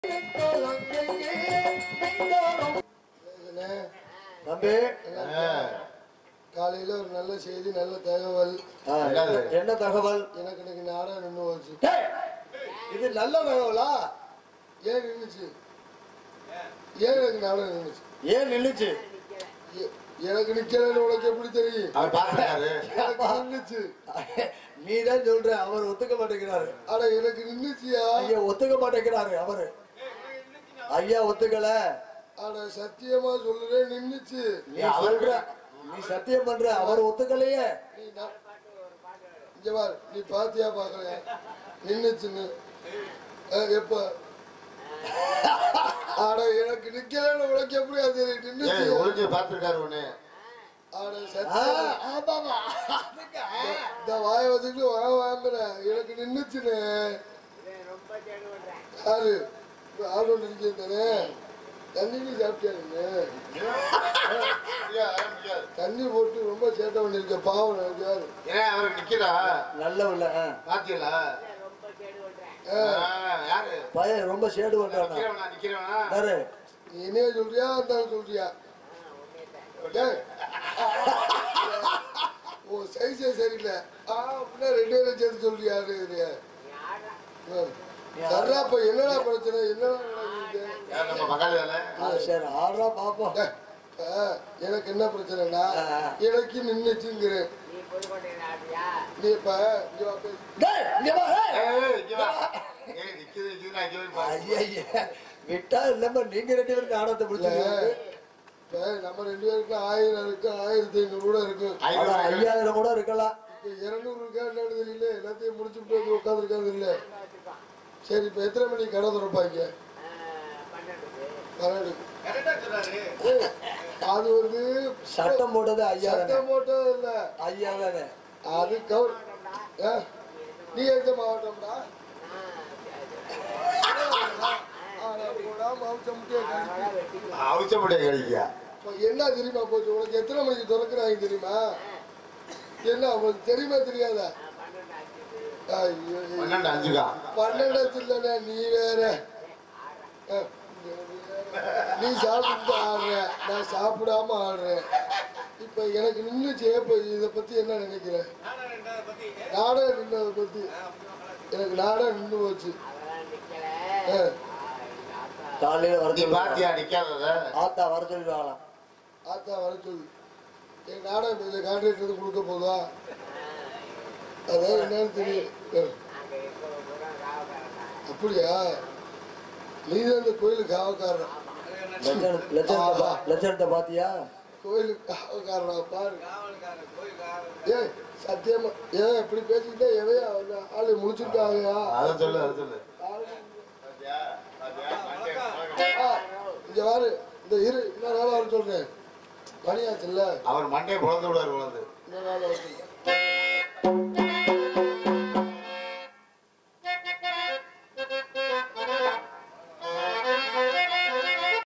அண்ணே, தம்பி காலையில ஒரு நல்ல செய்தி நல்ல தகவல் ஆ, என்ன தகவல் எனக்கு இன்னைக்கு நாடகம் நின்று போச்சு டேய், இது நல்ல தகவலா ஏன் நின்றுச்சு ஏன் எனக்கு நாடகம் நின்றுச்சு ஏன் நின்னுச்சு எ- எனக்கு நிக்கலன்னு உனக்கு எப்படி தெரியும் அவர் பாத்துட்டாரு எனக்கு நின்றுச்சு நீ தான் சொல்ற அவர் ஒத்துக்க மாட்டேங்கிறாரு ஆனா எனக்கு நின்றுச்சியா ஐயா ஒத்துக்க மாட்டேங்கிறாரு அவரு ஐயா ஒத்துக்கல ஆனா சத்தியமா சொல்லுறேன் நின்றுச்சு நீ சொல்ற நீ சத்தியம் பண்ற அவர் ஒத்துக்கலையே நீ நா- இங்க பாரு நீ பாத்தியா பாக்கலையா நின்னுச்சுன்னு அஹ், எப்ப ஆனா எனக்கு நிக்கலன்னு உனக்கு எப்படி அது தெரியும்? நின்னுச்சு ஏய் ஒளிஞ்சு பாத்துருக்காரு ஒண்ணு ஆனா ஆ, சத்தியமா ஆமாமா அதுக்கு, ஆ. இந்த வாய வச்சுக்கிட்டு வா வாங்குறேன் எனக்கு நின்னுச்சுன்னு யாரு இப்ப ஆள் ஒன்று இருக்கேன் தண்ணி நீ சாப்பிட்டியாங்க தண்ணி போட்டு ரொம்ப சேட்டை பண்ணிருக்க பாவம் எனக்கு யாரு ஏன் அவர் நிக்கிறா நல்ல உள்ள ஆ. பாத்தீங்களா யாரு பையன் ரொம்ப சேடு பண்றானா நிக்கிறவனா நிக்கிறவனா யாரு நீ என்னைய சொல்றியா அந்த ஆள் சொல்றியா டேய். ஓ சைஸே சரியில்லை ஆ அப்படின்னா ரெண்டு பேரும் சேர்த்து சொல்றியாரு சர்ரா இப்ப என்னடா பிரச்சனை என்னடா நடக்குது யார் நம்ம மகால் வேலை ஆ, சரி ஆடுறா பாப்போம் டேய், ஆ, எனக்கு என்ன பிரச்சனைனா ஆ, ஆ. எனக்கு நின்னுச்சுங்கிறேன் நீ இப்ப இங்க வா பேசு. டேய், இங்க வா, ஏய். ஏய் இங்க வா ஏய் நிக்குது நிக்குது நான் இங்க போய் பாரு. ஐயையே. விட்டா இல்லாம நீங்க ரெண்டு பேரும் நாடகத்தை இல்ல, பிடிச்சிருக்கீங்க இப்ப நம்ம ரெண்டு பேருக்கு ஆயிரம் இருக்கு ஆயிரத்தி ஐநூறு கூட இருக்கு ஆனா ஐநூறு ஐயாயிரம் கூட இருக்கலாம் இப்ப இருநூறு இருக்கா என்னன்னு தெரியல எல்லாத்தையும் முடிச்சுட்டு வந்து உட்காந்துருக்காது இல்ல சரி இப்ப எத்தனை மணிக்கு கடை திறப்பாங்க பன்னெண்டு கரெக்டா சொல்றாரு ஏய், அது வந்து சட்டம் போட்டது ஐயாயிரம் சட்டம் போட்டது இல்ல ஐயாயிரம் அது கவர் ஏ, நீ எந்த மாவட்டம்டா ஆனா கூட மாவட்டம் முட்டியா கழிச்சு. அவிச்ச முடிய கிடைக்கா இப்ப என்ன தெரியுமா போச்சு உனக்கு எத்தனை மணிக்கு திறக்கிறாங்க தெரியுமா என்ன உங்களுக்கு தெரியுமா தெரியாதா ஐயோ, ஐயோ. பன்னெண்டு அஞ்சுக்கா பன்னெண்டாச்சு இல்லைண்ணே நீ வேற அஹ், நீ சாப்பிட்டு ஆடுற நான் சாப்பிடாம ஆடுறேன் இப்ப எனக்கு நின்றுச்சு இப்ப இதை பத்தி என்ன நினைக்கிறேன் நாடகம் நின்னதை பத்தி எனக்கு நாடகம் நின்று போச்சு அஹ், காலையில வர நீ பாத்தியா நிக்காதத ஆத்தா வர சொல்லிடுவாங்களாம் ஆத்தா வர சொல்லு என் நாடகம் இந்த கான்ட்ராக்ட் எதுவும் கொடுக்க போதா அதான் என்னன்னு தெரியும் அஹ், அப்படியா நீ தான் இந்த கோயிலுக்கு காவக்காரன் லட்சண- லட்சணத்தை பா- லட்சணத்தை பாத்தியா கோயிலுக்கு காவக்காரனா பாரு ஏய் சத்தியமா ஏன் இப்படி பேசிக்கிட்டே எவையா வந்து ஆளு முடிச்சுட்டாங்கயா அத சொல்லு அத சொல்லு இங்க பாரு இந்த இரு இன்னொரு நாள் வர சொல்றேன் மணியாச்சுல்ல அவர் மண்டே பிறந்து விடாரு பிறந்து இன்னொரு நாள் வர சொல்றேன்